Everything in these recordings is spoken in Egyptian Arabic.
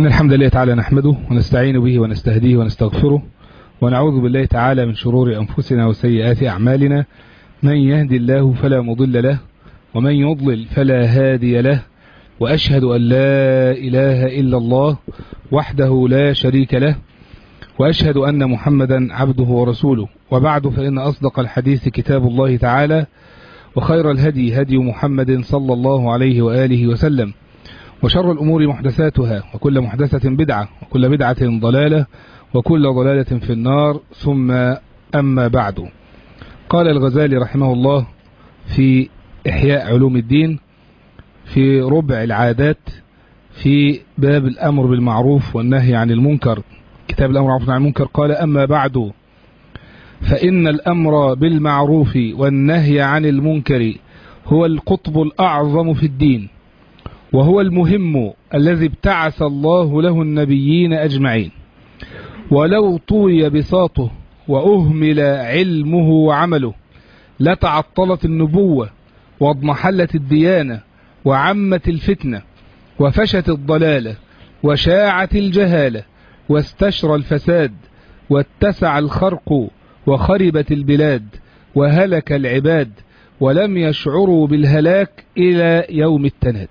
إن الحمد لله تعالى نحمده ونستعين به ونستهديه ونستغفره ونعوذ بالله تعالى من شرور أنفسنا وسيئات أعمالنا من يهدي الله فلا مضل له ومن يضلل فلا هادي له وأشهد أن لا إله إلا الله وحده لا شريك له وأشهد أن محمدا عبده ورسوله وبعد فإن أصدق الحديث كتاب الله تعالى وخير الهدي هدي محمد صلى الله عليه وآله وسلم وشر الأمور محدثاتها وكل محدثة بدعة وكل بدعة ضلالة وكل ضلالة في النار ثم أما بعد قال الغزالي رحمه الله في إحياء علوم الدين في ربع العادات في باب الأمر بالمعروف والنهي عن المنكر كتاب الأمر بالمعروف عن المنكر قال أما بعد فإن الأمر بالمعروف والنهي عن المنكر هو القطب الأعظم في الدين وهو المهم الذي ابتعث الله له النبيين أجمعين ولو طوي بساطه وأهمل علمه وعمله لتعطلت النبوة واضمحلت الديانة وعمت الفتنة وفشت الضلالة وشاعت الجهالة واستشرى الفساد واتسع الخرق وخربت البلاد وهلك العباد ولم يشعروا بالهلاك إلى يوم التناد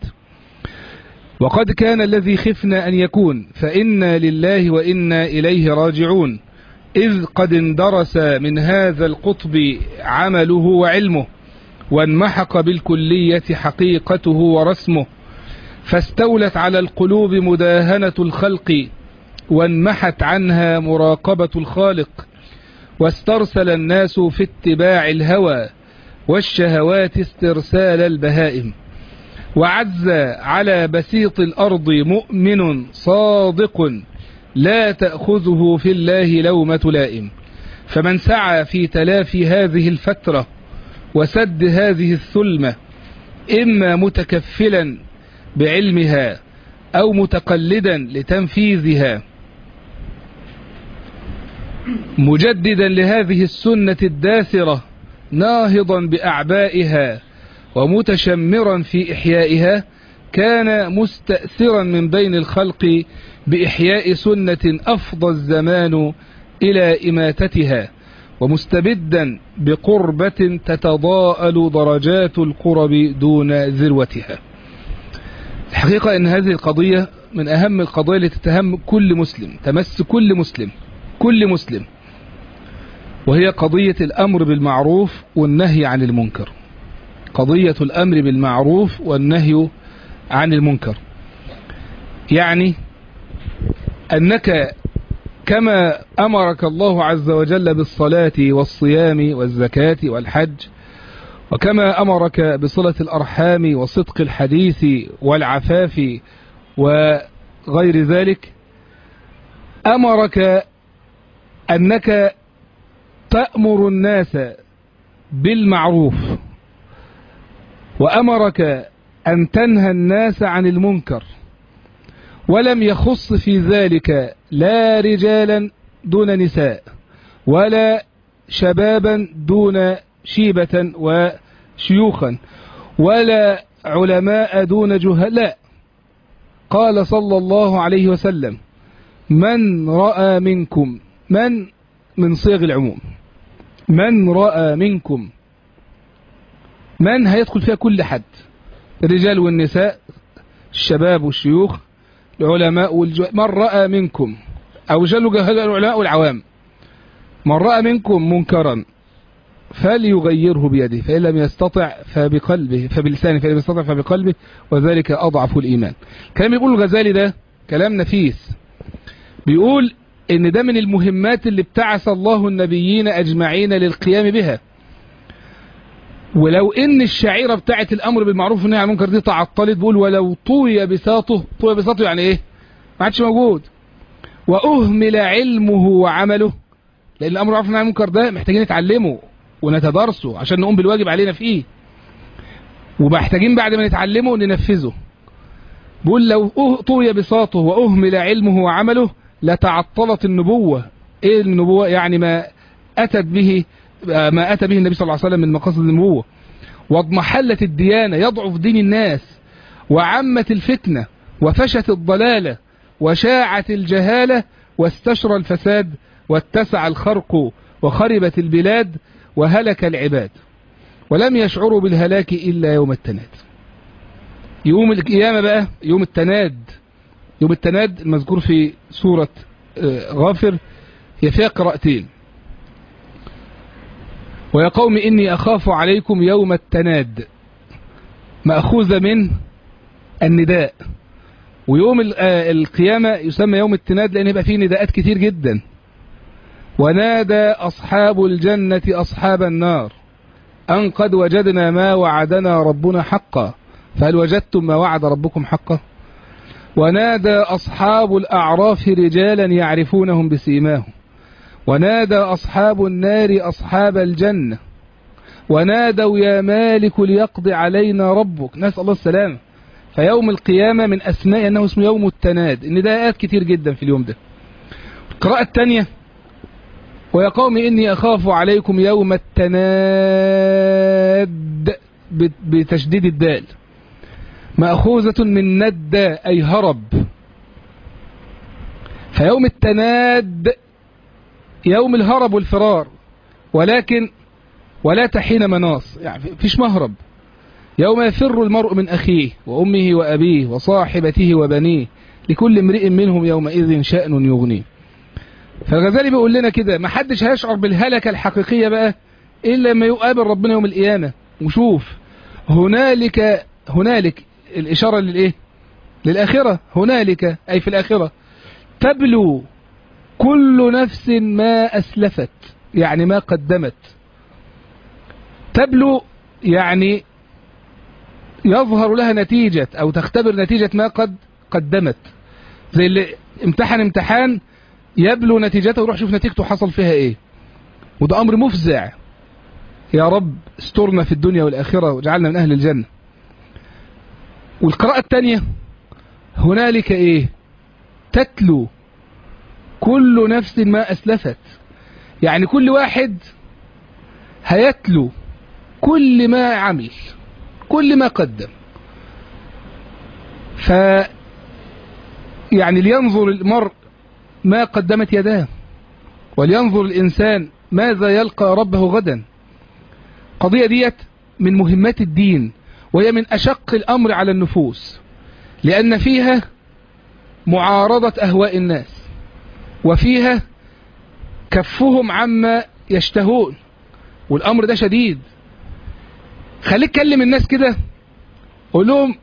وقد كان الذي خفنا أن يكون فإنا لله وإنا إليه راجعون إذ قد اندرس من هذا القطب عمله وعلمه وانمحق بالكلية حقيقته ورسمه فاستولت على القلوب مداهنة الخلق وانمحت عنها مراقبة الخالق واسترسل الناس في اتباع الهوى والشهوات استرسال البهائم وعز على بسيط الأرض مؤمن صادق لا تأخذه في الله لومة لائم فمن سعى في تلافي هذه الفترة وسد هذه الثلمة إما متكفلا بعلمها أو متقلدا لتنفيذها مجددا لهذه السنة الداثرة ناهضا بأعبائها ومتشمرا في إحيائها كان مستأثرا من بين الخلق بإحياء سنة أفضى الزمان إلى إماتتها ومستبدا بقربة تتضاءل درجات القرب دون ذروتها الحقيقة أن هذه القضية من أهم القضايا التي تهم كل مسلم تمس كل مسلم كل مسلم وهي قضية الأمر بالمعروف والنهي عن المنكر قضية الأمر بالمعروف والنهي عن المنكر يعني أنك كما أمرك الله عز وجل بالصلاة والصيام والزكاة والحج وكما أمرك بصلة الأرحام وصدق الحديث والعفاف وغير ذلك أمرك أنك تأمر الناس بالمعروف وأمرك أن تنهى الناس عن المنكر ولم يخص في ذلك لا رجالا دون نساء ولا شبابا دون شيبة وشيوخا ولا علماء دون جهلاء قال صلى الله عليه وسلم من رأى منكم من من صيغ العموم من رأى منكم من هيدخل فيها كل حد الرجال والنساء الشباب والشيوخ العلماء والجو... من رأى منكم أو جلوا جهل العلماء والعوام من رأى منكم منكرا فليغيره بيده فإن لم يستطع فبقلبه فبلسانه فإن لم يستطع فبقلبه وذلك أضعف الإيمان كلام بيقول الغزالي ده كلام نفيس بيقول إن ده من المهمات اللي ابتعث الله النبيين أجمعين للقيام بها ولو ان الشعيرة بتاعت الامر بالمعروف والنهي عن المنكر دي تعطلت بيقول ولو طوي بساطه طوي بساطه يعني ايه ما عادش موجود واهمل علمه وعمله لان الامر بالمعروف والنهي عن المنكر ده محتاجين نتعلمه ونتدارسه عشان نقوم بالواجب علينا فيه ومحتاجين بعد ما نتعلمه ننفذه بيقول لو طوي بساطه واهمل علمه وعمله لتعطلت النبوة ايه النبوة يعني ما اتت به ما أتى به النبي صلى الله عليه وسلم من مقاصد النبوة واضمحلت الديانة يضعف دين الناس وعمت الفتنة وفشت الضلالة وشاعت الجهالة واستشرى الفساد واتسع الخرق وخربت البلاد وهلك العباد ولم يشعروا بالهلاك إلا يوم التناد يوم القيامة بقى يوم التناد يوم التناد المذكور في سورة غافر هي فيها قراءتين ويا قوم إني أخاف عليكم يوم التناد مأخوذة من النداء ويوم القيامة يسمى يوم التناد لأن يبقى فيه نداءات كتير جدا ونادى أصحاب الجنة أصحاب النار أن قد وجدنا ما وعدنا ربنا حقا فهل وجدتم ما وعد ربكم حقا ونادى أصحاب الأعراف رجالا يعرفونهم بسيماهم ونادى أصحاب النار أصحاب الجنة ونادوا يا مالك ليقضي علينا ربك نسأل الله السلامة فيوم القيامة من أسماء أنه اسمه يوم التناد إن ده آيات كتير جدا في اليوم ده القراءة الثانية ويا قوم إني أخاف عليكم يوم التناد بتشديد الدال مأخوذة من ند أي هرب فيوم التناد يوم الهرب والفرار ولكن ولا تحين مناص يعني فيش مهرب يوم يفر المرء من أخيه وأمه وأبيه وصاحبته وبنيه لكل امرئ منهم يومئذ شأن يغنيه فالغزالي بيقول لنا كده ما حدش هيشعر بالهلكة الحقيقية بقى إلا لما يقابل ربنا يوم القيامة وشوف هنالك هنالك الإشارة للإيه للآخرة هنالك أي في الآخرة تبلو كل نفس ما أسلفت يعني ما قدمت تبلو يعني يظهر لها نتيجة أو تختبر نتيجة ما قد قدمت زي اللي امتحن امتحان يبلو نتيجته ويروح شوف نتيجته حصل فيها ايه وده أمر مفزع يا رب استرنا في الدنيا والآخرة وجعلنا من أهل الجنة والقراءة الثانية هنالك ايه تتلو كل نفس ما أسلفت يعني كل واحد هيتلو كل ما عمل كل ما قدم ف يعني لينظر المرء ما قدمت يداه ولينظر الإنسان ماذا يلقى ربه غدا قضية ديت من مهمات الدين وهي من أشق الأمر على النفوس لأن فيها معارضة أهواء الناس وفيها كفهم عما يشتهون والأمر ده شديد خليك كلم الناس كده قول لهم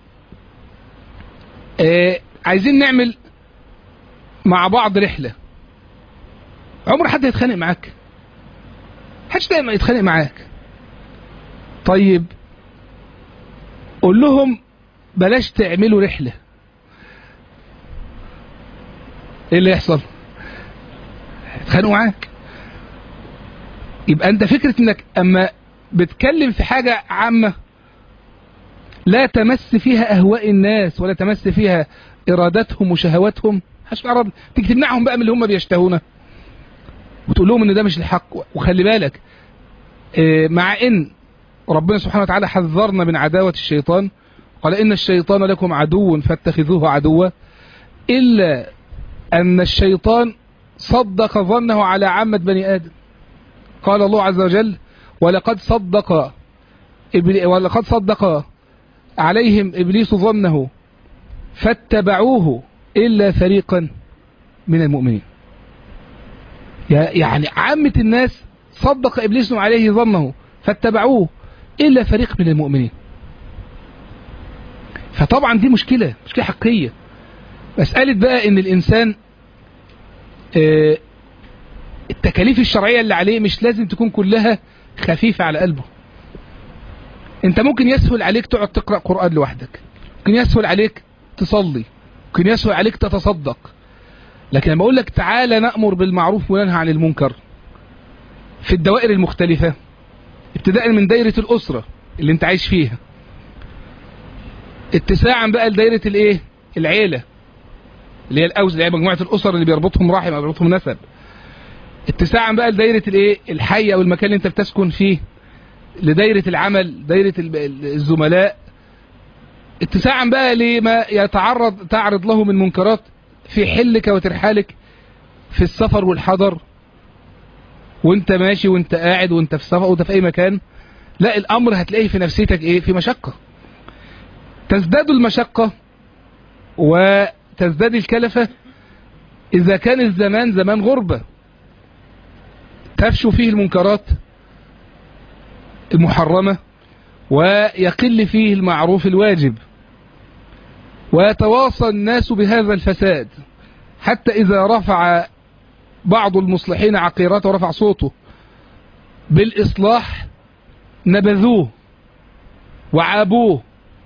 آه عايزين نعمل مع بعض رحلة عمر حد يتخانق معاك حدش دايما يتخانق معاك طيب قول لهم بلاش تعملوا رحلة ايه اللي يحصل يتخانقوا معاك يبقى انت فكرة انك اما بتكلم في حاجة عامة لا تمس فيها اهواء الناس ولا تمس فيها ارادتهم وشهواتهم مش تعرض تيجي تمنعهم بقى من اللي هم بيشتهونه وتقول لهم ان ده مش الحق وخلي بالك اه مع ان ربنا سبحانه وتعالى حذرنا من عداوة الشيطان قال إن الشيطان لكم عدو فاتخذوه عدوا إلا أن الشيطان صدق ظنه على عامة بني آدم قال الله عز وجل ولقد صدق ولقد صدق عليهم إبليس ظنه فاتبعوه إلا فريقا من المؤمنين يعني عامة الناس صدق إبليس عليه ظنه فاتبعوه إلا فريق من المؤمنين فطبعا دي مشكلة مشكلة حقيقية مسألة بقى ان الانسان اه التكاليف الشرعية اللي عليه مش لازم تكون كلها خفيفة على قلبه انت ممكن يسهل عليك تقعد تقرأ قرآن لوحدك ممكن يسهل عليك تصلي ممكن يسهل عليك تتصدق لكن لما اقول لك تعالى نأمر بالمعروف وننهى عن المنكر في الدوائر المختلفة ابتداء من دايرة الأسرة اللي انت عايش فيها اتساعا بقى لدايرة الايه العيلة اللي هي الأوز اللي هي مجموعة الأسر اللي بيربطهم رحم أو بيربطهم نسب اتساعا بقى لدايرة الايه الحي أو المكان اللي انت بتسكن فيه لدايرة العمل دايرة الزملاء اتساعا بقى لما يتعرض تعرض له من منكرات في حلك وترحالك في السفر والحضر وانت ماشي وانت قاعد وانت في سفر وانت في اي مكان لا الامر هتلاقيه في نفسيتك ايه في مشقة تزداد المشقة وتزداد الكلفة اذا كان الزمان زمان غربة تفشو فيه المنكرات المحرمة ويقل فيه المعروف الواجب ويتواصى الناس بهذا الفساد حتى إذا رفع بعض المصلحين عقيرته ورفع صوته بالإصلاح نبذوه وعابوه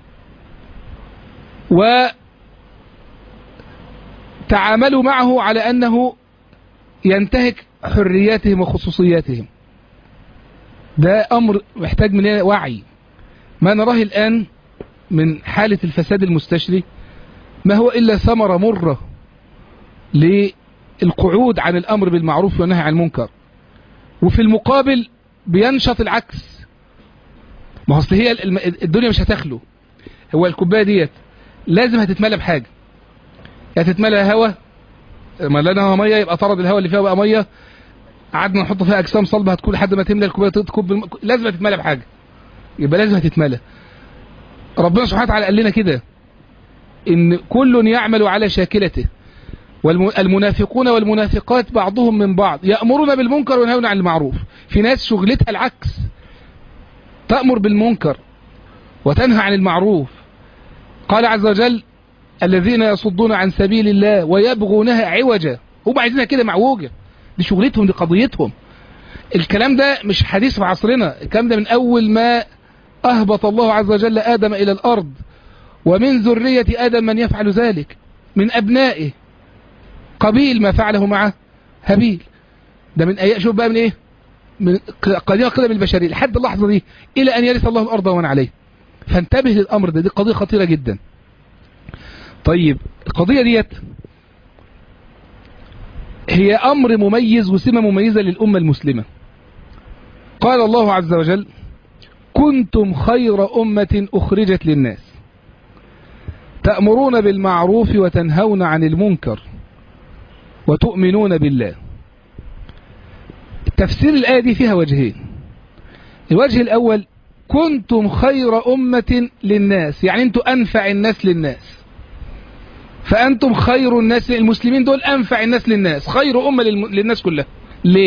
وتعاملوا معه على أنه ينتهك حرياتهم وخصوصياتهم ده أمر محتاج مننا وعي ما نراه الآن من حالة الفساد المستشري ما هو إلا ثمرة مرة للقعود عن الأمر بالمعروف والنهي عن المنكر وفي المقابل بينشط العكس ما اصل هي الدنيا مش هتخلو هو الكوبايه ديت لازم هتتملى بحاجه يا تتملى هواء ملاناها ميه يبقى طرد الهواء اللي فيها بقى ميه قعدنا نحط فيها اجسام صلبه هتكون لحد ما تملى الكوبايه تكب الم... لازم هتتملى بحاجه يبقى لازم هتتملى ربنا سبحانه وتعالى قال لنا كده ان كل يعمل على شاكلته والمنافقون والمنافقات بعضهم من بعض يأمرون بالمنكر وينهون عن المعروف في ناس شغلتها العكس تأمر بالمنكر وتنهى عن المعروف قال عز وجل الذين يصدون عن سبيل الله ويبغونها عوجا هم عايزينها كده معوجة دي شغلتهم دي قضيتهم الكلام ده مش حديث في عصرنا الكلام ده من أول ما أهبط الله عز وجل آدم إلى الأرض ومن ذرية آدم من يفعل ذلك من أبنائه قبيل ما فعله مع هابيل ده من أي شوف بقى من إيه من قديم قدم البشرية لحد اللحظة دي إلى أن يرث الله الأرض ومن عليه فانتبه للأمر ده دي قضية خطيرة جدا طيب القضية ديت هي أمر مميز وسمة مميزة للأمة المسلمة قال الله عز وجل كنتم خير أمة أخرجت للناس تأمرون بالمعروف وتنهون عن المنكر وتؤمنون بالله تفسير الآية دي فيها وجهين الوجه الأول كنتم خير أمة للناس يعني أنتم أنفع الناس للناس فأنتم خير الناس المسلمين دول أنفع الناس للناس خير أمة للناس كلها ليه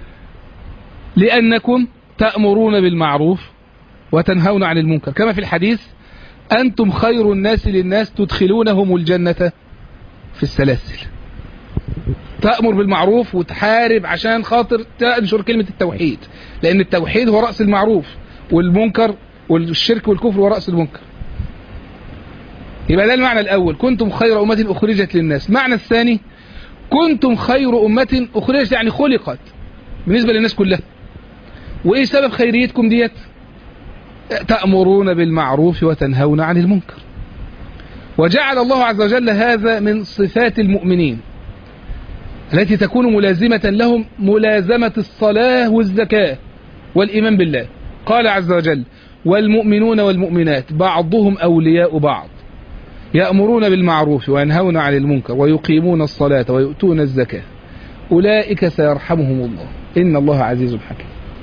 لأنكم تأمرون بالمعروف وتنهون عن المنكر كما في الحديث أنتم خير الناس للناس تدخلونهم الجنة في السلاسل تأمر بالمعروف وتحارب عشان خاطر تنشر كلمة التوحيد لأن التوحيد هو رأس المعروف والمنكر والشرك والكفر هو رأس المنكر يبقى ده المعنى الأول كنتم خير أمة أخرجت للناس المعنى الثاني كنتم خير أمة أخرجت يعني خلقت بالنسبة للناس كلها وإيه سبب خيريتكم ديت تأمرون بالمعروف وتنهون عن المنكر وجعل الله عز وجل هذا من صفات المؤمنين التي تكون ملازمة لهم ملازمة الصلاة والزكاة والإيمان بالله قال عز وجل والمؤمنون والمؤمنات بعضهم أولياء بعض يأمرون بالمعروف وينهون عن المنكر ويقيمون الصلاة ويؤتون الزكاة أولئك سيرحمهم الله إن الله عزيز حكيم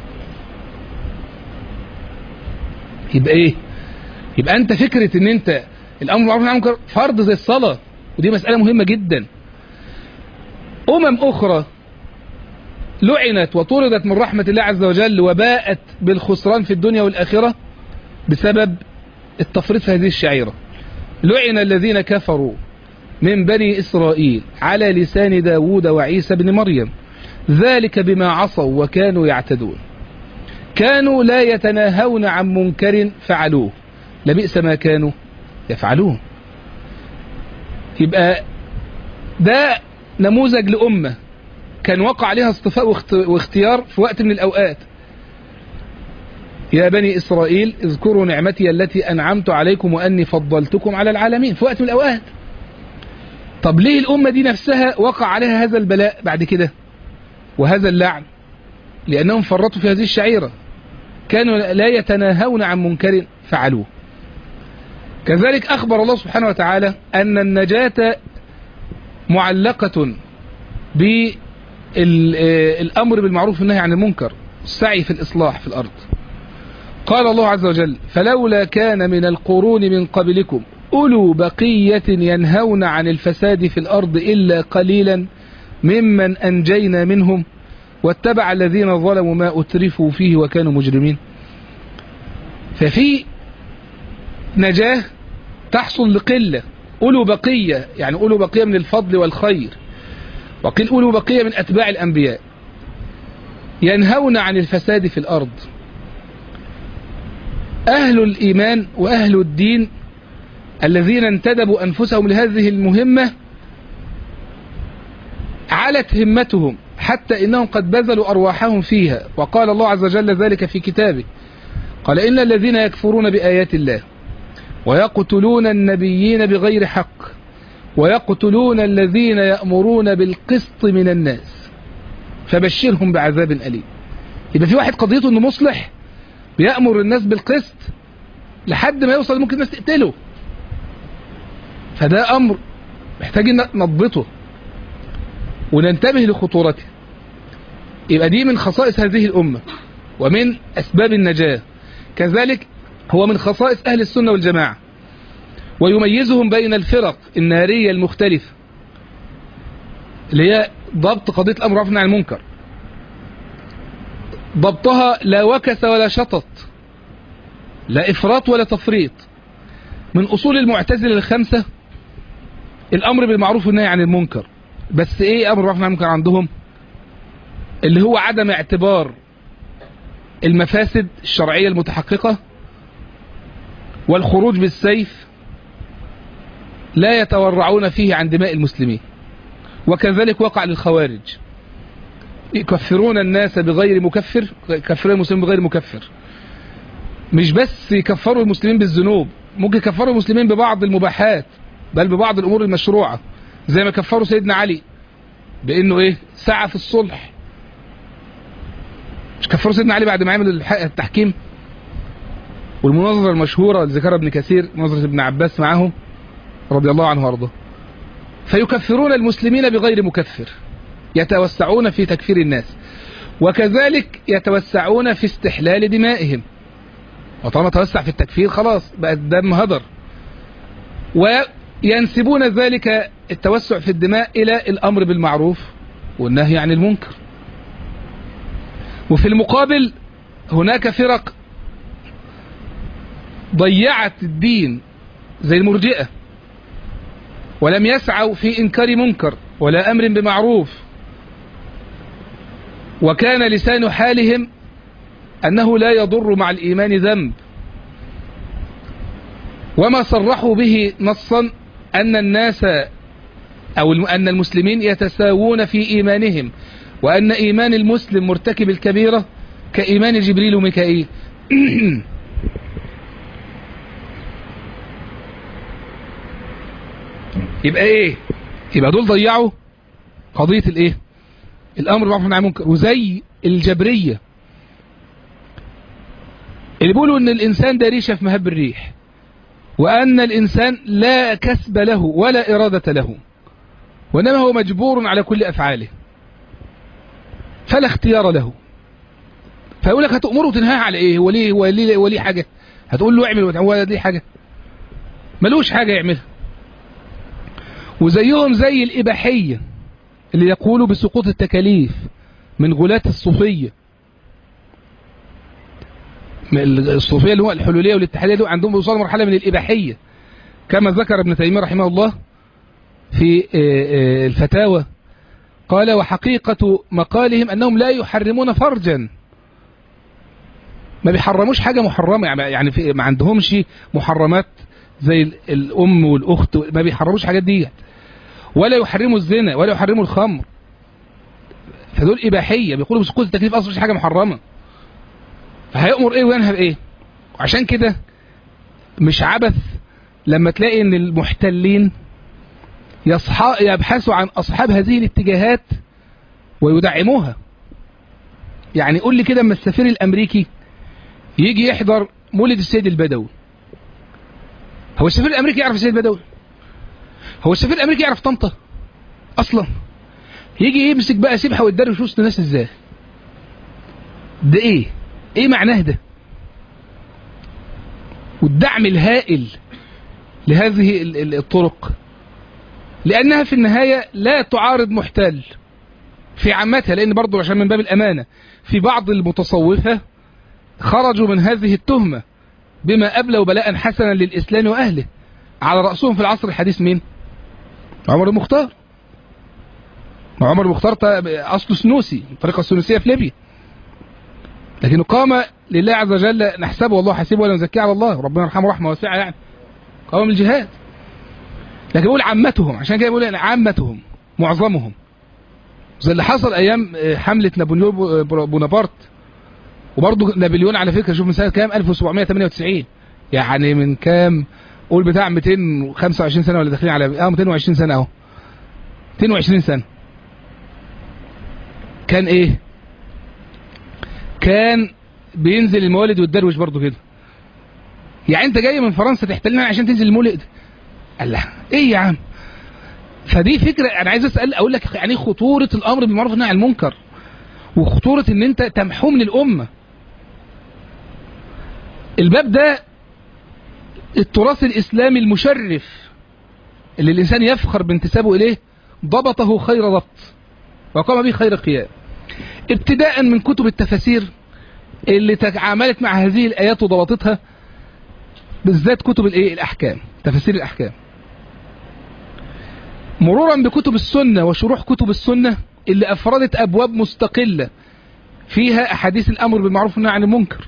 يبقى إيه يبقى أنت فكرة أن أنت الأمر بالمعروف والنهي عن المنكر فرض زي الصلاة ودي مسألة مهمة جدا أمم أخرى لعنت وطردت من رحمة الله عز وجل وباءت بالخسران في الدنيا والآخرة بسبب التفريط في هذه الشعيرة لعن الذين كفروا من بني إسرائيل على لسان داود وعيسى بن مريم ذلك بما عصوا وكانوا يعتدون كانوا لا يتناهون عن منكر فعلوه لبئس ما كانوا يفعلون يبقى ده نموذج لأمة كان وقع عليها اصطفاء واختيار في وقت من الأوقات يا بني إسرائيل اذكروا نعمتي التي أنعمت عليكم وأني فضلتكم على العالمين في وقت من الأوقات طب ليه الأمة دي نفسها وقع عليها هذا البلاء بعد كده وهذا اللعن لأنهم فرطوا في هذه الشعيرة كانوا لا يتناهون عن منكر فعلوه كذلك أخبر الله سبحانه وتعالى أن النجاة معلقة بالأمر بالمعروف والنهي عن المنكر السعي في الإصلاح في الأرض قال الله عز وجل فلولا كان من القرون من قبلكم أولو بقية ينهون عن الفساد في الأرض إلا قليلا ممن أنجينا منهم واتبع الذين ظلموا ما أترفوا فيه وكانوا مجرمين ففي نجاة تحصل لقلة أولو بقية يعني أولو بقية من الفضل والخير وقيل أولو بقية من أتباع الأنبياء ينهون عن الفساد في الأرض أهل الإيمان وأهل الدين الذين انتدبوا أنفسهم لهذه المهمة علت همتهم حتى إنهم قد بذلوا أرواحهم فيها وقال الله عز وجل ذلك في كتابه قال إن الذين يكفرون بآيات الله ويقتلون النبيين بغير حق ويقتلون الذين يأمرون بالقسط من الناس فبشرهم بعذاب أليم يبقى في واحد قضيته انه مصلح بيأمر الناس بالقسط لحد ما يوصل ممكن الناس تقتله فده أمر محتاج نضبطه وننتبه لخطورته يبقى دي من خصائص هذه الأمة ومن أسباب النجاة كذلك هو من خصائص أهل السنة والجماعة ويميزهم بين الفرق النارية المختلفة اللي هي ضبط قضية الأمر عن المنكر ضبطها لا وكس ولا شطط لا إفراط ولا تفريط من أصول المعتزلة الخمسة الأمر بالمعروف والنهي عن المنكر بس إيه أمر بالمعروف والنهي عن المنكر عندهم اللي هو عدم اعتبار المفاسد الشرعية المتحققة والخروج بالسيف لا يتورعون فيه عن دماء المسلمين وكذلك وقع للخوارج يكفرون الناس بغير مكفر يكفرون المسلمين بغير مكفر مش بس يكفروا المسلمين بالذنوب ممكن يكفروا المسلمين ببعض المباحات بل ببعض الأمور المشروعة زي ما كفروا سيدنا علي بأنه إيه سعى في الصلح مش كفروا سيدنا علي بعد ما عمل التحكيم والمناظرة المشهورة اللي ذكرها ابن كثير مناظرة ابن عباس معهم رضي الله عنه وارضاه فيكفرون المسلمين بغير مكفر يتوسعون في تكفير الناس وكذلك يتوسعون في استحلال دمائهم وطالما توسع في التكفير خلاص بقى الدم هدر وينسبون ذلك التوسع في الدماء إلى الأمر بالمعروف والنهي عن المنكر وفي المقابل هناك فرق ضيعت الدين زي المرجئة ولم يسعوا في إنكار منكر ولا أمر بمعروف وكان لسان حالهم أنه لا يضر مع الإيمان ذنب وما صرحوا به نصا أن الناس أو أن المسلمين يتساوون في إيمانهم وأن إيمان المسلم مرتكب الكبيرة كإيمان جبريل وميكائيل يبقى ايه يبقى دول ضيعوا قضية الايه الامر بالمعروف والنهي عن المنكر وزي الجبرية اللي بيقولوا ان الانسان ده ريشة في مهب الريح وان الانسان لا كسب له ولا ارادة له وانما هو مجبور على كل افعاله فلا اختيار له فيقول لك هتأمره وتنهاه على ايه هو ليه هو ليه, هو ليه حاجة هتقول له اعمل هو ليه حاجة ملوش حاجة يعملها وزيهم زي الإباحية اللي يقولوا بسقوط التكاليف من غلاة الصوفية الصوفية اللي هو الحلولية والاتحادية اللي عندهم بيوصلوا مرحلة من الإباحية كما ذكر ابن تيمية رحمه الله في الفتاوى قال وحقيقة مقالهم أنهم لا يحرمون فرجا ما بيحرموش حاجة محرمة يعني في ما عندهمش محرمات زي الأم والأخت ما بيحرموش حاجات دي ولا يحرموا الزنا ولا يحرموا الخمر فدول إباحية بيقولوا بسقوط التكليف أصلا مش حاجة محرمة فهيأمر إيه وينهى بإيه وعشان كده مش عبث لما تلاقي إن المحتلين يصحى يبحثوا عن أصحاب هذه الاتجاهات ويدعموها يعني قول لي كده اما السفير الأمريكي يجي يحضر مولد السيد البدوي هو السفير الامريكي يعرف السيد البدوي هو السفير الامريكي يعرف طنطا اصلا يجي يمسك بقى سبحه ويتدرش وسط الناس ازاي ده ايه ايه معناه ده والدعم الهائل لهذه ال- ال- الطرق لانها في النهايه لا تعارض محتل في عامتها لان برضه عشان من باب الامانه في بعض المتصوفه خرجوا من هذه التهمه بما ابلوا بلاء حسنا للاسلام واهله على راسهم في العصر الحديث مين؟ عمر المختار ما عمر المختار ط- اصله سنوسي الطريقه السنوسيه في ليبيا لكنه قام لله عز وجل نحسبه والله حسيبه ولا نزكيه على الله ربنا يرحمه رحمه واسعه يعني قام بالجهاد لكن بيقول عامتهم عشان كده بيقول يعني عامتهم معظمهم زي اللي حصل ايام آه، حمله نابليون بو- بو- بونابرت وبرضه نابليون على فكره شوف من سنه كام 1798 يعني من كام قول بتاع 225 سنه ولا داخلين على اه 220 سنه اهو 220 سنه كان ايه كان بينزل الموالد والدروش برضه كده يعني انت جاي من فرنسا تحتلنا عشان تنزل المولد قال لا ايه يا عم فدي فكره انا عايز اسال اقول لك يعني إيه خطوره الامر بالمعروف والنهي عن المنكر وخطوره ان انت تمحو من الامه الباب ده التراث الاسلامي المشرف اللي الانسان يفخر بانتسابه اليه ضبطه خير ضبط وقام به خير قيام ابتداء من كتب التفاسير اللي تعاملت مع هذه الايات وضبطتها بالذات كتب الايه الاحكام تفاسير الاحكام مرورا بكتب السنه وشروح كتب السنه اللي افردت ابواب مستقله فيها احاديث الامر بالمعروف والنهي عن المنكر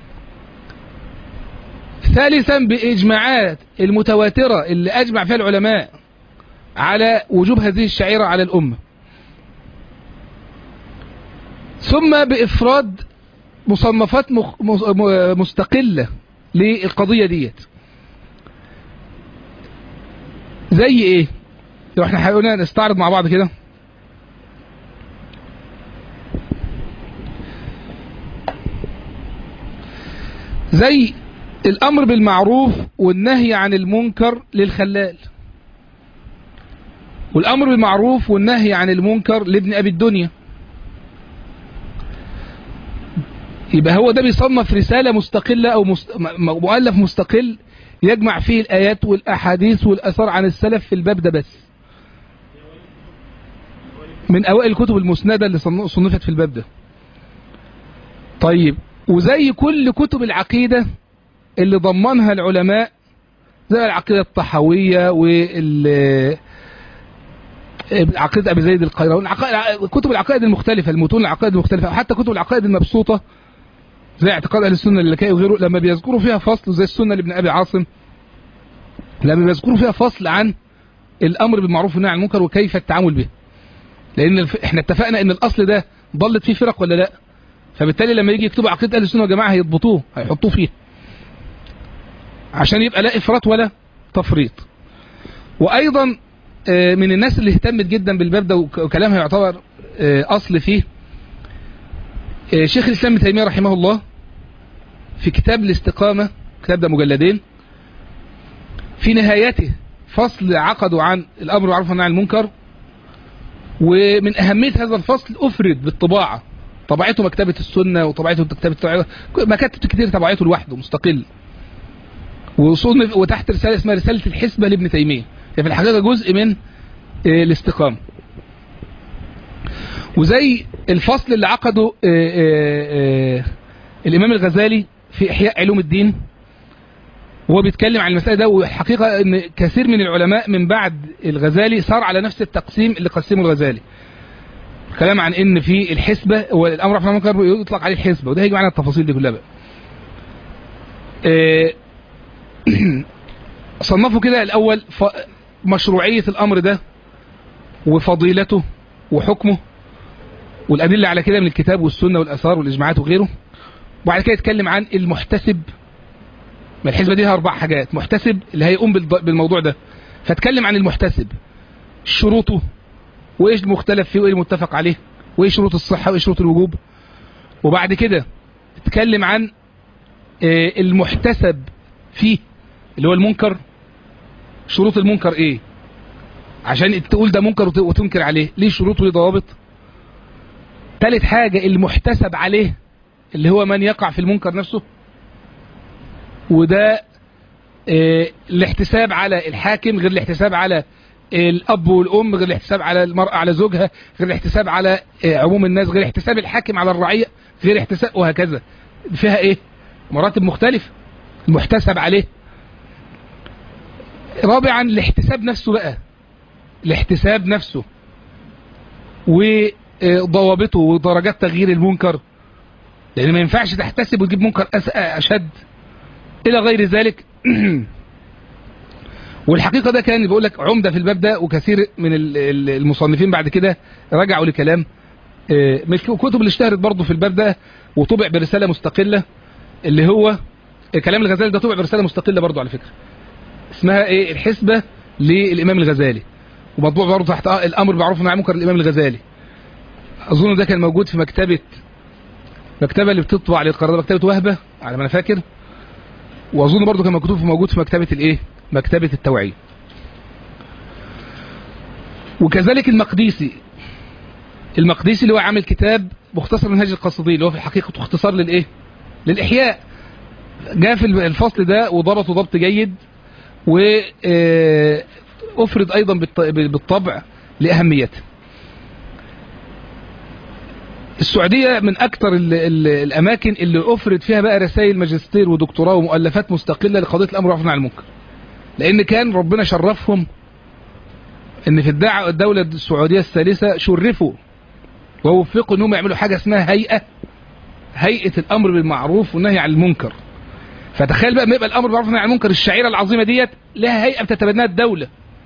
ثالثا باجماعات المتواتره اللي اجمع فيها العلماء على وجوب هذه الشعيره على الامه ثم بافراد مصنفات مخ... مس- م- مستقله للقضيه ديت زي ايه لو احنا حاولنا نستعرض مع بعض كده زي الامر بالمعروف والنهي عن المنكر للخلال والامر بالمعروف والنهي عن المنكر لابن ابي الدنيا يبقى هو ده بيصنف رسالة مستقلة أو مست... م- مؤلف مستقل يجمع فيه الآيات والأحاديث والأثار عن السلف في الباب ده بس من أوائل الكتب المسندة اللي صن- صنفت في الباب ده طيب وزي كل كتب العقيدة اللي ضمنها العلماء زي العقيدة الطحوية وال عقيدة أبي زيد القيرواني العقائد- كتب العقائد المختلفة المتون العقائد المختلفة أو حتى كتب العقائد المبسوطة زي اعتقاد اهل السنه اللكائي وغيره لما بيذكروا فيها فصل زي السنه لابن ابي عاصم لما بيذكروا فيها فصل عن الامر بالمعروف والنهي عن المنكر وكيف التعامل به لان الف... احنا اتفقنا ان الاصل ده ضلت فيه فرق ولا لا فبالتالي لما يجي يكتبوا عقيده اهل السنه والجماعه هيضبطوه هيحطوه فيه عشان يبقى لا افراط ولا تفريط وايضا آه، من الناس اللي اهتمت جدا بالباب ده وك- وكلامها يعتبر آه، اصل فيه آه، شيخ الاسلام ابن تيميه رحمه الله في كتاب الاستقامة كتاب ده مجلدين في نهايته فصل عقدوا عن الأمر بالمعروف والنهي عن المنكر ومن أهمية هذا الفصل أفرد بالطباعة طبعته مكتبة السنة وطبعته مكتبة مكاتب كتير طبعته لوحده مستقل وصنف وتحت رسالة اسمها رسالة الحسبة لابن تيمية هي في الحقيقة جزء من آه، الاستقامة وزي الفصل اللي عقده آه، آه، آه، الإمام الغزالي في إحياء علوم الدين وهو بيتكلم عن المسألة ده والحقيقة ان كثير من العلماء من بعد الغزالي صار على نفس التقسيم اللي قسمه الغزالي كلام عن ان في الحسبة والامر عن المنكر يطلق عليه الحسبة وده هيجي معانا التفاصيل دي كلها بقى آه، صنفوا كده الاول ف- مشروعية الامر ده وفضيلته وحكمه والادلة على كده من الكتاب والسنة والاثار والاجماعات وغيره وبعد كده يتكلم عن المحتسب ما الحسبة دي لها أربع حاجات محتسب اللي هيقوم بالض- بالموضوع ده فاتكلم عن المحتسب شروطه وإيش المختلف فيه وإيه المتفق عليه وإيه شروط الصحة وإيه شروط الوجوب وبعد كده اتكلم عن آه، المحتسب فيه اللي هو المنكر شروط المنكر إيه عشان تقول ده منكر وت- وتنكر عليه ليه شروط وليه ضوابط تالت حاجة المحتسب عليه اللي هو من يقع في المنكر نفسه وده آه، الاحتساب على الحاكم غير الاحتساب على الاب والام غير الاحتساب على المرأة على زوجها غير الاحتساب على آه، عموم الناس غير احتساب الحاكم على الرعية غير احتساب وهكذا فيها ايه مراتب مختلفة المحتسب عليه رابعا الاحتساب نفسه بقى الاحتساب نفسه وضوابطه ودرجات تغيير المنكر لان ما ينفعش تحتسب وتجيب منكر أس- اشد الى غير ذلك والحقيقة ده كان بقول لك عمدة في الباب ده وكثير من ال- ال- المصنفين بعد كده رجعوا لكلام آه، من الكتب اللي اشتهرت برضه في الباب ده وطبع برسالة مستقلة اللي هو كلام الغزالي ده طبع برسالة مستقلة برضه على فكرة اسمها ايه الحسبة للإمام الغزالي ومطبوع برضه تحت آه، الأمر بالمعروف والنهي عن المنكر للإمام الغزالي أظن ده كان موجود في مكتبة مكتبة اللي بتطبع للقرار مكتبة وهبة على ما أنا فاكر واظن برضو كان مكتوب موجود في مكتبة الايه مكتبة التوعية وكذلك المقديسي المقديسي اللي هو عامل كتاب مختصر منهاج القصدي اللي هو في الحقيقة اختصار للايه للاحياء جاء في الفصل ده وضبطه ضبط جيد وافرد ايضا بالط- بالطبع لاهميته السعودية من أكثر ال ال الأماكن اللي أفرد فيها بقى رسائل ماجستير ودكتوراه ومؤلفات مستقلة لقضية الأمر والعفو عن المنكر لأن كان ربنا شرفهم إن في الدعوة الدولة السعودية الثالثة شرفوا ووفقوا إنهم يعملوا حاجة اسمها هيئة هيئة الأمر بالمعروف والنهي عن المنكر فتخيل بقى ما يبقى الأمر بالمعروف والنهي عن المنكر الشعيرة العظيمة ديت لها هيئة بتتبناها الدولة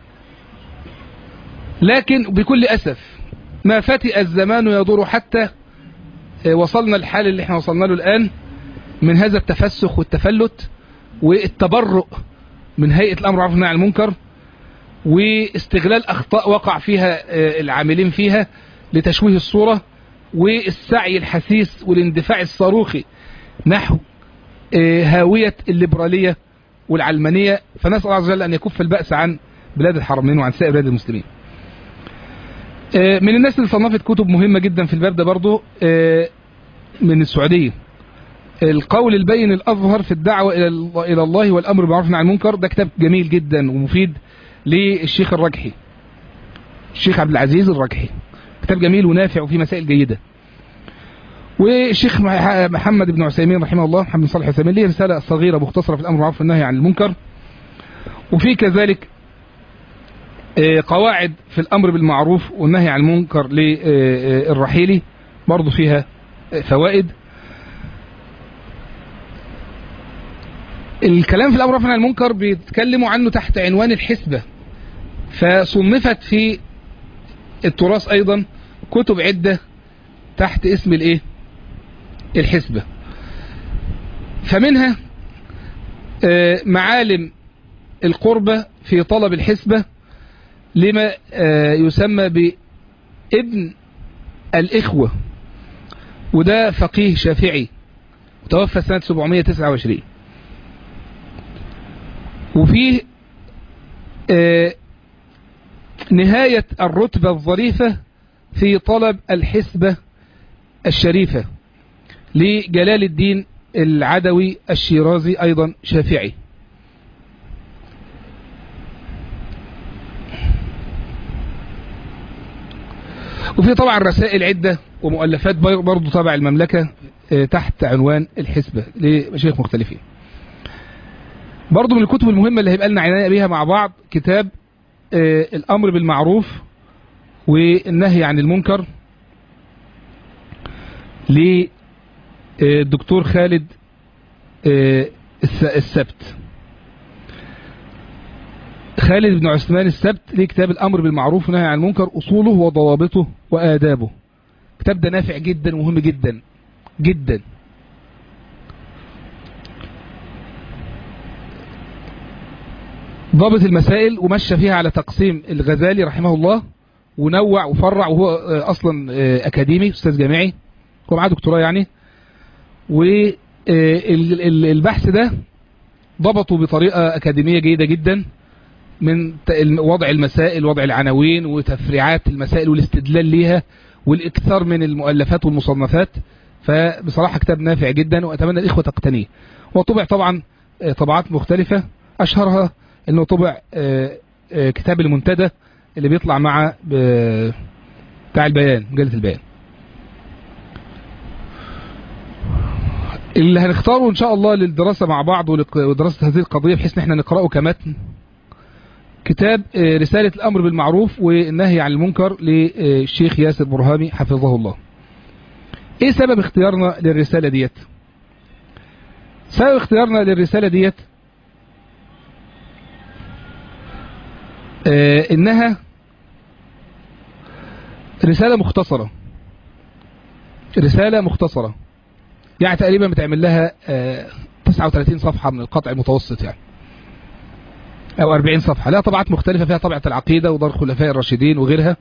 لكن بكل أسف ما فتئ الزمان يدور حتى وصلنا الحال اللي احنا وصلنا له الآن من هذا التفسخ والتفلت والتبرؤ من هيئة الأمر والمعروف والنهي عن المنكر واستغلال أخطاء وقع فيها آه، العاملين فيها لتشويه الصورة والسعي الحثيث والاندفاع الصاروخي نحو آه، هاوية الليبرالية والعلمانية فنسأل الله عز وجل أن يكف البأس عن بلاد الحرمين وعن سائر بلاد المسلمين آه، من الناس اللي صنفت كتب مهمة جدا في الباب ده برضو آه، من السعودية القول البين الأظهر في الدعوة إلى ال- إلى الله والأمر بالمعروف والنهي عن المنكر ده كتاب جميل جدا ومفيد للشيخ الرجحي الشيخ عبد العزيز الرجحي كتاب جميل ونافع وفيه مسائل جيدة والشيخ مح- محمد بن عثيمين رحمه الله محمد بن صالح عثيمين ليه رسالة صغيرة مختصرة في الأمر بالمعروف والنهي عن المنكر وفي كذلك آه، قواعد في الأمر بالمعروف والنهي عن المنكر للرحيلي برضو فيها آه، فوائد الكلام في الأمر بالمعروف والنهي عن المنكر بيتكلموا عنه تحت عنوان الحسبة فصنفت في التراث أيضا كتب عدة تحت اسم الايه الحسبة فمنها آه، معالم القربة في طلب الحسبة لما آه، يسمى بابن الإخوة وده فقيه شافعي توفى سنة 729 وفيه آه، نهاية الرتبة الظريفة في طلب الحسبة الشريفة لجلال الدين العدوي الشيرازي أيضا شافعي وفي طبعا رسائل عدة ومؤلفات بر- برضو تبع المملكة آه، تحت عنوان الحسبة لمشايخ مختلفين برضو من الكتب المهمة اللي هيبقى لنا عناية بيها مع بعض كتاب آه، الأمر بالمعروف والنهي عن المنكر للدكتور خالد آه، الس- السبت خالد بن عثمان السبت ليه كتاب الأمر بالمعروف والنهي عن المنكر أصوله وضوابطه وآدابه الكتاب ده نافع جدا ومهم جدا جدا ضابط المسائل ومشى فيها على تقسيم الغزالي رحمه الله ونوع وفرع وهو آه، اصلا آه، اكاديمي استاذ جامعي هو معاه دكتوراه يعني والبحث ده ضبطه بطريقة أكاديمية جيدة جدا من وضع المسائل وضع العناوين وتفريعات المسائل والاستدلال ليها والاكثار من المؤلفات والمصنفات فبصراحة كتاب نافع جدا وأتمنى الإخوة تقتنيه وطبع طبعا طبعات مختلفة أشهرها أنه طبع كتاب المنتدى اللي بيطلع مع بتاع البيان مجلة البيان اللي هنختاره ان شاء الله للدراسة مع بعض ودراسة هذه القضية بحيث ان احنا نقرأه كمتن كتاب رسالة الامر بالمعروف والنهي عن المنكر للشيخ ياسر برهامي حفظه الله ايه سبب اختيارنا للرسالة ديت سبب اختيارنا للرسالة ديت اه انها رسالة مختصرة رسالة مختصرة يعني تقريبا بتعمل لها اه 39 صفحة من القطع المتوسط يعني او 40 صفحة لها طبعات مختلفة فيها طبعة العقيدة ودار الخلفاء الراشدين وغيرها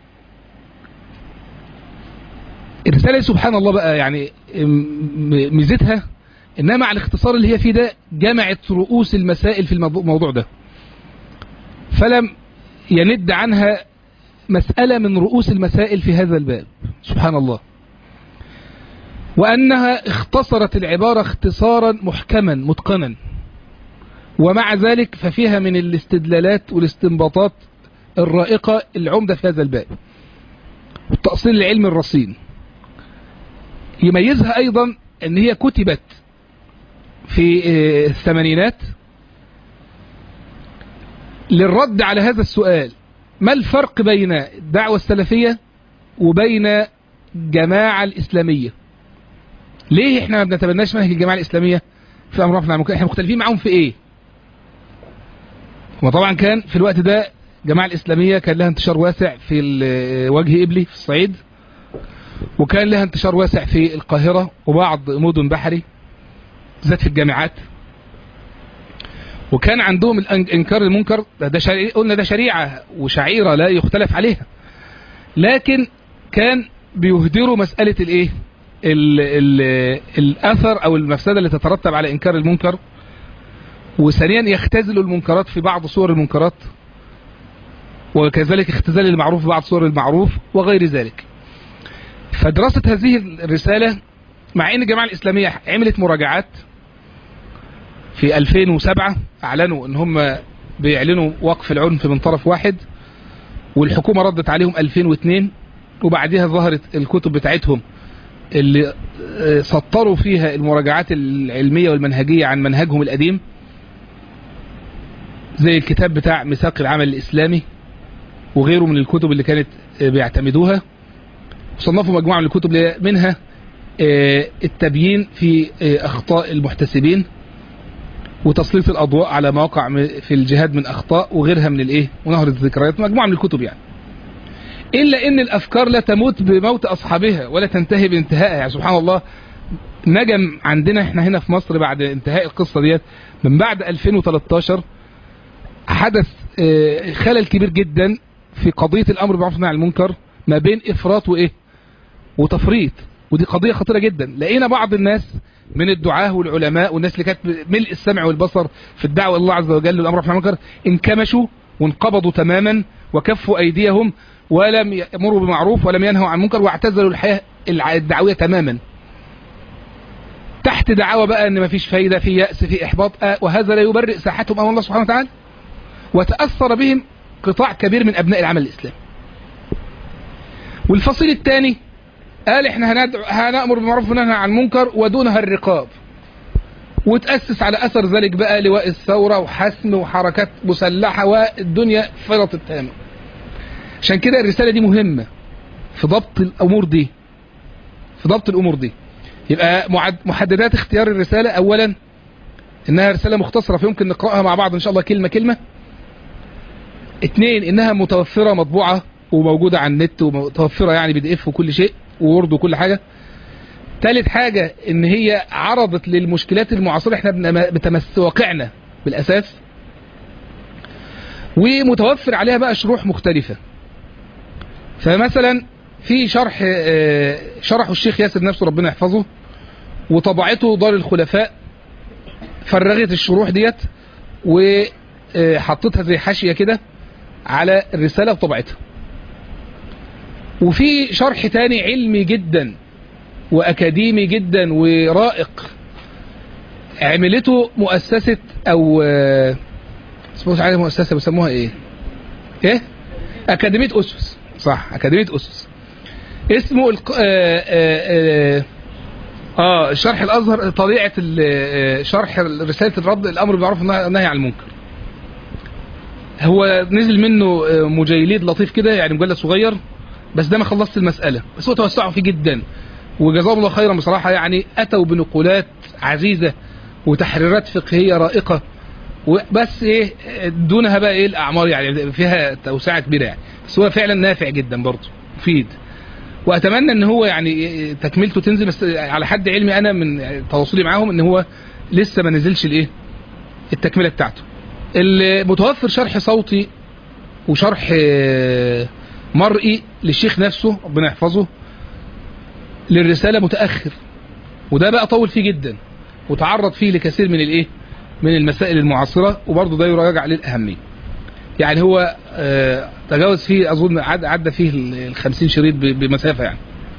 الرسالة سبحان الله بقى يعني ميزتها انها مع الاختصار اللي هي فيه ده جمعت رؤوس المسائل في الموضوع ده فلم يند عنها مسألة من رؤوس المسائل في هذا الباب سبحان الله وأنها اختصرت العبارة اختصارا محكما متقنا ومع ذلك ففيها من الاستدلالات والاستنباطات الرائقة العمدة في هذا الباب والتأصيل العلم الرصين يميزها أيضا أن هي كتبت في الثمانينات للرد على هذا السؤال ما الفرق بين الدعوة السلفية وبين جماعة الإسلامية ليه احنا ما بنتبناش منهج الجماعة الإسلامية في أمر رفع احنا مختلفين معاهم في ايه وطبعا كان في الوقت ده الجماعة الإسلامية كان لها انتشار واسع في وجه إبلي في الصعيد وكان لها انتشار واسع في القاهرة وبعض مدن بحري بالذات في الجامعات وكان عندهم انكار المنكر ده شريعة قلنا ده شريعة وشعيرة لا يختلف عليها لكن كان بيهدروا مسألة الايه ال ال الاثر او المفسدة اللي تترتب على انكار المنكر وثانيا يختزلوا المنكرات في بعض صور المنكرات وكذلك اختزال المعروف في بعض صور المعروف وغير ذلك فدراسة هذه الرسالة مع ان الجماعة الاسلامية عملت مراجعات في 2007 اعلنوا ان هم بيعلنوا وقف العنف من طرف واحد والحكومة ردت عليهم 2002 وبعدها ظهرت الكتب بتاعتهم اللي سطروا فيها المراجعات العلمية والمنهجية عن منهجهم القديم زي الكتاب بتاع ميثاق العمل الإسلامي وغيره من الكتب اللي كانت بيعتمدوها صنفوا مجموعة من الكتب منها التبيين في أخطاء المحتسبين وتسليط الأضواء على مواقع في الجهاد من أخطاء وغيرها من الإيه ونهر الذكريات مجموعة من الكتب يعني إلا إن الأفكار لا تموت بموت أصحابها ولا تنتهي بانتهائها يعني سبحان الله نجم عندنا احنا هنا في مصر بعد انتهاء القصة ديت من بعد 2013 حدث خلل كبير جدا في قضية الأمر بالمعروف والنهي عن المنكر ما بين إفراط وإيه وتفريط ودي قضية خطيرة جدا لقينا بعض الناس من الدعاة والعلماء والناس اللي كانت ملء السمع والبصر في الدعوة الله عز وجل والأمر بالمعروف والنهي عن المنكر انكمشوا وانقبضوا تماما وكفوا أيديهم ولم يأمروا بمعروف ولم ينهوا عن منكر واعتزلوا الحياة الدعوية تماما تحت دعوة بقى ان مفيش فايدة في يأس في احباط آه وهذا لا يبرئ ساحتهم امام الله سبحانه وتعالى وتأثر بهم قطاع كبير من ابناء العمل الاسلامي والفصيل الثاني قال احنا هندعو هنأمر بالمعروف وننهى عن المنكر ودونها الرقاب وتأسس على اثر ذلك بقى لواء الثورة وحسم وحركات مسلحة والدنيا فرطت تماما عشان كده الرسالة دي مهمة في ضبط الامور دي في ضبط الامور دي يبقى محددات اختيار الرسالة اولا انها رسالة مختصرة فيمكن نقرأها مع بعض ان شاء الله كلمة كلمة اتنين انها متوفرة مطبوعة وموجودة على النت ومتوفرة يعني بي دي اف وكل شيء وورد وكل حاجة ثالث حاجة ان هي عرضت للمشكلات المعاصرة احنا بتمس واقعنا بالاساس ومتوفر عليها بقى شروح مختلفة فمثلا في شرح شرحه الشيخ ياسر نفسه ربنا يحفظه وطبعته دار الخلفاء فرغت الشروح ديت آه، حطيتها زي حاشيه كده على الرساله بطبعتها وفي شرح تاني علمي جدا واكاديمي جدا ورائق عملته مؤسسه او آه، اسمه مش عارف مؤسسه بيسموها ايه ايه اكاديميه اسس صح اكاديميه اسس اسمه الق... آه آه آه اه شرح الازهر طبيعه ال- آه، شرح رساله الرد الامر بالمعروف والنهي والنهي عن المنكر هو نزل منه آه، مجيليد لطيف كده يعني مجلد صغير بس ده ما خلصت المساله بس هو توسعوا فيه جدا وجزاهم الله خيرا بصراحه يعني اتوا بنقولات عزيزه وتحريرات فقهيه رائقه وبس ايه دونها بقى ايه الاعمار يعني فيها توسعه كبيره يعني بس هو فعلا نافع جدا برضه مفيد واتمنى ان هو يعني تكملته تنزل بس على حد علمي انا من تواصلي معاهم ان هو لسه ما نزلش الايه التكمله بتاعته المتوفر شرح صوتي وشرح آه، مرئي للشيخ نفسه ربنا يحفظه للرساله متاخر وده بقى طول فيه جدا وتعرض فيه لكثير من الايه من المسائل المعاصره وبرضه ده يراجع للاهميه يعني هو آه، تجاوز فيه اظن عد- عدى فيه ال 50 شريط ب- بمسافه يعني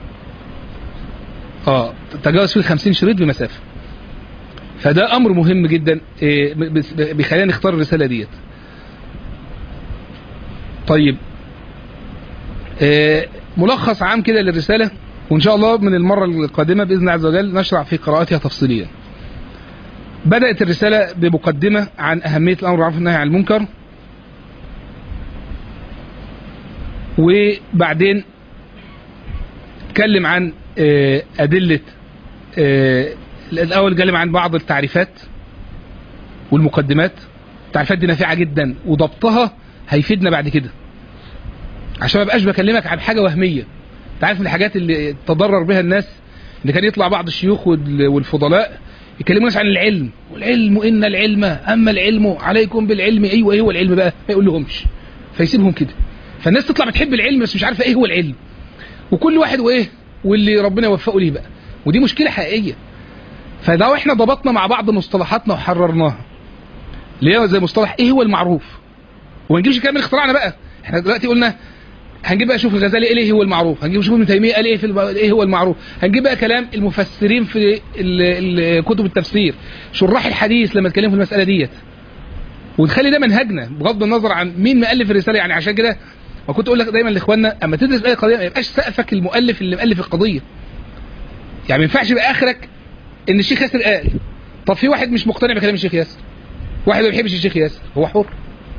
اه تجاوز فيه ال 50 شريط بمسافه فده امر مهم جدا آه، بس- بيخلينا نختار الرساله ديت طيب آه، ملخص عام كده للرساله وان شاء الله من المره القادمه باذن الله عز وجل نشرع في قراءتها تفصيليا بدات الرساله بمقدمه عن اهميه الامر بالمعروف والنهي عن المنكر وبعدين اتكلم عن آه، أدلة آه، الأول اتكلم عن بعض التعريفات والمقدمات التعريفات دي نافعة جدا وضبطها هيفيدنا بعد كده عشان ما بقاش بكلمك عن حاجة وهمية انت عارف من الحاجات اللي تضرر بها الناس ان كان يطلع بعض الشيوخ وال- والفضلاء يكلموا الناس عن العلم والعلم ان العلم اما العلم عليكم بالعلم ايوه ايه هو العلم بقى ما يقول لهمش فيسيبهم كده فالناس تطلع بتحب العلم بس مش عارفه ايه هو العلم وكل واحد وايه واللي ربنا يوفقه ليه بقى ودي مشكله حقيقيه فلو احنا ضبطنا مع بعض مصطلحاتنا وحررناها اللي هي زي مصطلح ايه هو المعروف وما نجيبش كلام من اختراعنا بقى احنا دلوقتي قلنا هنجيب بقى شوف الغزالي ايه هو المعروف هنجيب شوف ابن تيميه قال ايه في الم... ايه هو المعروف هنجيب بقى كلام المفسرين في ال... ال... كتب التفسير شراح الحديث لما اتكلموا في المساله ديت ونخلي ده منهجنا بغض النظر عن مين مؤلف الرساله يعني عشان كده ما كنت اقول لك دايما لاخواننا اما تدرس اي قضيه ما يبقاش سقفك المؤلف اللي مؤلف القضيه يعني ما ينفعش يبقى اخرك ان الشيخ ياسر قال طب في واحد مش مقتنع بكلام الشيخ ياسر واحد ما بيحبش الشيخ ياسر هو حر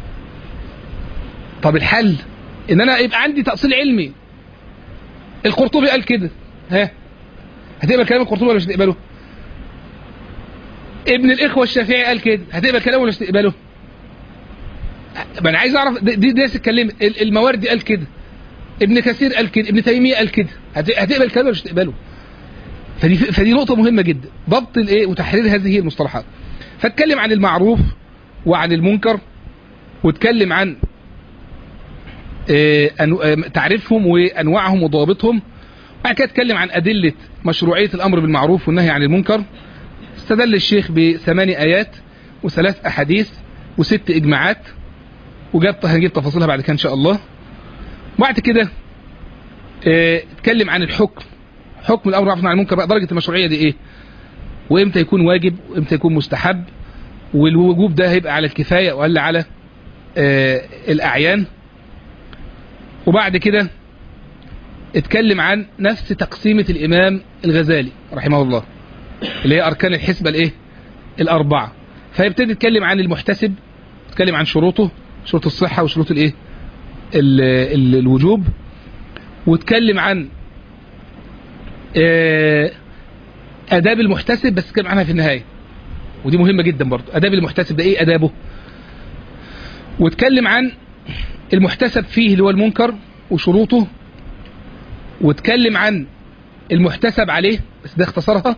طب الحل ان انا يبقى عندي تاصيل علمي القرطبي قال كده ها هتقبل كلام القرطبي ولا مش هتقبله ابن الاخوه الشافعي قال كده هتقبل كلامه ولا مش هتقبله ما انا عايز اعرف دي دي ناس اتكلمت ال- المواردي قال كده ابن كثير قال كده ابن تيميه قال كده هت- هتقبل كلامه ولا مش هتقبله فدي فدي نقطه مهمه جدا ضبط الايه وتحرير هذه المصطلحات فاتكلم عن المعروف وعن المنكر واتكلم عن آه، أنو- آه، تعريفهم وانواعهم وضوابطهم بعد كده اتكلم عن ادله مشروعيه الامر بالمعروف والنهي عن المنكر استدل الشيخ بثماني ايات وثلاث احاديث وست اجماعات وجاب هنجيب تفاصيلها بعد كده ان شاء الله بعد كده آه، اتكلم عن الحكم حكم الامر بالمعروف والنهي عن المنكر بقى درجه المشروعيه دي ايه وامتى يكون واجب وامتى يكون مستحب والوجوب ده هيبقى على الكفايه ولا على آه، الاعيان وبعد كده اتكلم عن نفس تقسيمة الإمام الغزالي رحمه الله اللي هي أركان الحسبة الإيه؟ الأربعة فيبتدي يتكلم عن المحتسب يتكلم عن شروطه شروط الصحة وشروط الإيه؟ ال ال الوجوب واتكلم عن آه، آداب المحتسب بس اتكلم عنها في النهاية ودي مهمة جدا برضه آداب المحتسب ده إيه آدابه واتكلم عن المحتسب فيه اللي هو المنكر وشروطه واتكلم عن المحتسب عليه بس ده اختصرها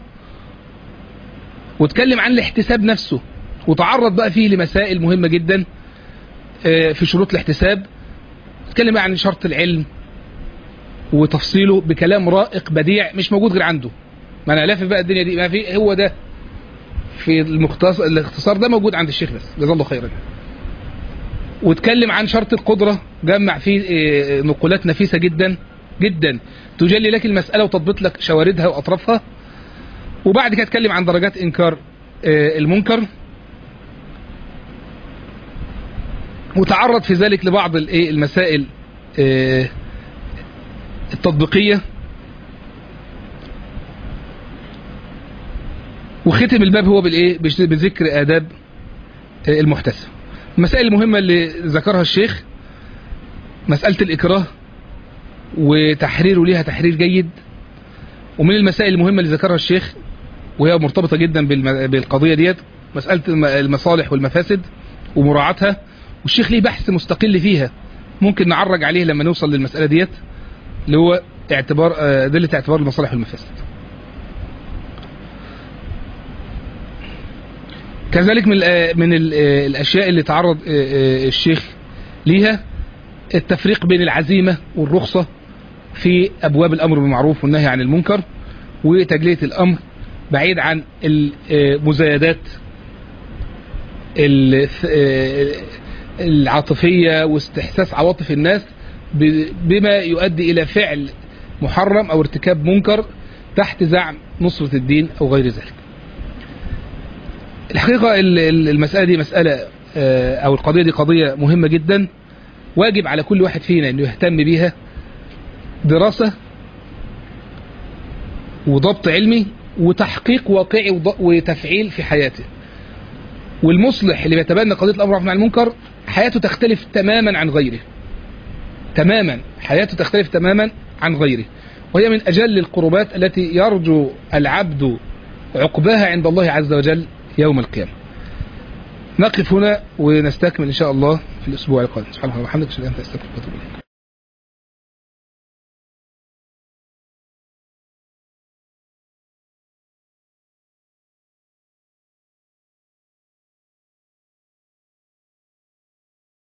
واتكلم عن الاحتساب نفسه وتعرض بقى فيه لمسائل مهمة جدا آه، في شروط الاحتساب اتكلم بقى عن شرط العلم وتفصيله بكلام رائق بديع مش موجود غير عنده ما انا لافف بقى الدنيا دي ما في هو ده في المختصر الاختصار ده موجود عند الشيخ بس جزاه الله خيرا واتكلم عن شرط القدرة جمع فيه آه، نقولات نفيسة جدا جدا تجلي لك المسألة وتضبط لك شواردها وأطرافها وبعد كده اتكلم عن درجات إنكار آه، المنكر وتعرض في ذلك لبعض الإيه المسائل آه، التطبيقية وختم الباب هو بالايه بش- بذكر آداب آه، المحتسب المسائل المهمة اللي ذكرها الشيخ مسألة الإكراه وتحريره ليها تحرير جيد ومن المسائل المهمة اللي ذكرها الشيخ وهي مرتبطة جدا بالم- بالقضية ديت مسألة الم- المصالح والمفاسد ومراعاتها والشيخ ليه بحث مستقل فيها ممكن نعرج عليه لما نوصل للمسألة ديت اللي هو اعتبار آه، أدلة اعتبار المصالح والمفاسد كذلك من الآ- من ال- آه، الأشياء اللي تعرض آه، آه، الشيخ ليها التفريق بين العزيمة والرخصة في أبواب الأمر بالمعروف والنهي عن المنكر وتجلية الأمر بعيد عن المزايدات ال- آه، العاطفية واستحساس عواطف الناس ب- بما يؤدي إلى فعل محرم أو ارتكاب منكر تحت زعم نصرة الدين أو غير ذلك الحقيقة ال- ال- المسألة دي مسألة آه، أو القضية دي قضية مهمة جدا واجب على كل واحد فينا أنه يهتم بيها دراسة وضبط علمي وتحقيق واقعي وض- وتفعيل في حياته والمصلح اللي بيتبنى قضية الأمر بالمعروف والنهي عن المنكر حياته تختلف تماما عن غيره تماما حياته تختلف تماما عن غيره وهي من أجل القربات التي يرجو العبد عقباها عند الله عز وجل يوم القيامة نقف هنا ونستكمل إن شاء الله في الأسبوع القادم سبحانه وتعالى وبحمدك أشهد أن لا إله إلا أنت أستغفرك وأتوب إليك